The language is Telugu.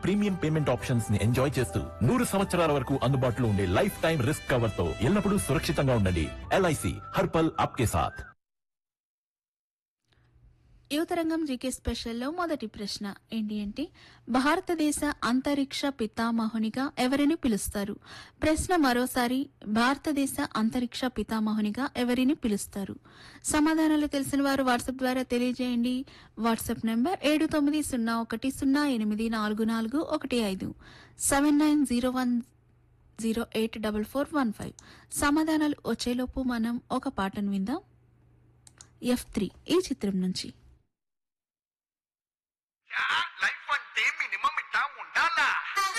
ప్రీమియం పేమెంట్ ఆప్షన్స్ ని ఎంజాయ్ చేస్తూ నూరు సంవత్సరాల వరకు అందుబాటులో ఉండే లైఫ్ టైం రిస్క్ కవర్ తో ఎల్లప్పుడూ సురక్షితంగా ఉండండి ఎల్ఐసి హర్పల్ ఆప్కే సాథ్ యువతరంగం జీకే స్పెషల్లో మొదటి ప్రశ్న ఏంటి అంటే భారతదేశ అంతరిక్ష పితామహునిగా ఎవరిని పిలుస్తారు ప్రశ్న మరోసారి భారతదేశ అంతరిక్ష పితామహునిగా ఎవరిని పిలుస్తారు సమాధానాలు తెలిసిన వారు వాట్సాప్ ద్వారా తెలియజేయండి వాట్సాప్ నంబర్ ఏడు తొమ్మిది సున్నా ఒకటి సున్నా ఎనిమిది నాలుగు నాలుగు ఒకటి ఐదు seven nine zero one zero eight double four one five సమాధానాలు వచ్చేలోపు మనం ఒక పాటను విందాం ఎఫ్ త్రీ ఈ చిత్రం నుంచి Yeah.